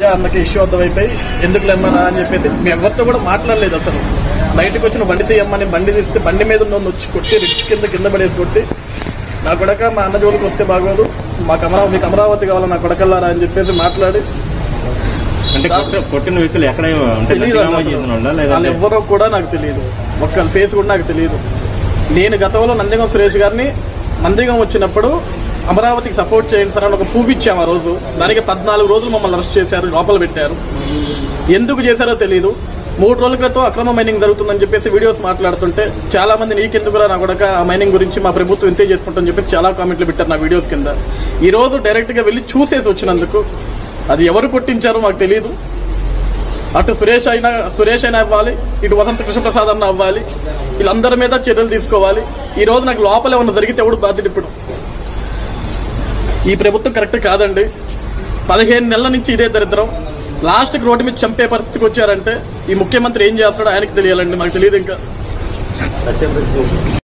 అన్నకి ఇష్యూ అర్థమైపోయి ఎందుకు లేమ్మరా అని చెప్పేసి మేము ఎవరితో కూడా మాట్లాడలేదు అసలు బయటకు వచ్చిన బండి తీయమ్మని బండి తీస్తే బండి మీద ఉన్న వచ్చి కొట్టి రిచ్ కింద కింద పడేసి కొట్టి నా కొడక మా అన్న జోలికి వస్తే బాగోదు మాకు అమరావతి మీకు అమరావతి కావాలా నా కొడకల్లారా అని చెప్పేసి మాట్లాడి అంటే కొట్ట- కొట్టిన వ్యక్తులు ఎక్కడ అంటే తెలియదు నచ్చినామా అసలు. చేసిన వాళ్ళా? వాళ్ళు లేదంటే ఎవరో కూడా నాకు తెలియదు ఒక్క ఫేస్ కూడా నాకు తెలియదు నేను గతంలో నందిగం సురేష్ గారిని నందిగం వచ్చినప్పుడు అమరావతికి సపోర్ట్ చేయండి సార్ అని ఒక ప్రూఫ్ ఇచ్చాము ఆ రోజు దానికి పద్నాలుగు రోజులు మమ్మల్ని అరెస్ట్ చేశారు లోపల పెట్టారు ఎందుకు చేశారో తెలియదు మూడు రోజుల క్రితం అక్రమ మైనింగ్ జరుగుతుందని చెప్పేసి వీడియోస్ మాట్లాడుతుంటే చాలా మంది నీకెందుకురా నా కూడా ఆ మైనింగ్ గురించి మా ప్రభుత్వం ఇంతే చేసుకుంటామని చెప్పేసి చాలా కామెంట్లు పెట్టారు నా వీడియోస్ కింద ఈ రోజు డైరెక్ట్ గా వెళ్ళి చూసేసి వచ్చినందుకు అది ఎవరు కొట్టించారో మాకు తెలియదు అటు సురేష్ అయినా సురేష్ అయినా అవ్వాలి ఇటు వసంత కృష్ణప్రసాద్ అన్న అవ్వాలి వీళ్ళందరి మీద చర్యలు తీసుకోవాలి ఈ రోజు నాకు లోపల ఏమన్నా జరిగితే ఎవడు బాధ్యత ఇప్పుడు ఈ ప్రభుత్వం కరెక్ట్ కాదండి పదిహేను నెలల నుంచి ఇదే దరిద్రం లాస్ట్కి రోడ్డు మీద చంపే పరిస్థితికి వచ్చారంటే ఈ ముఖ్యమంత్రి ఏం చేస్తాడో ఆయనకి తెలియాలండి మాకు తెలియదు ఇంకా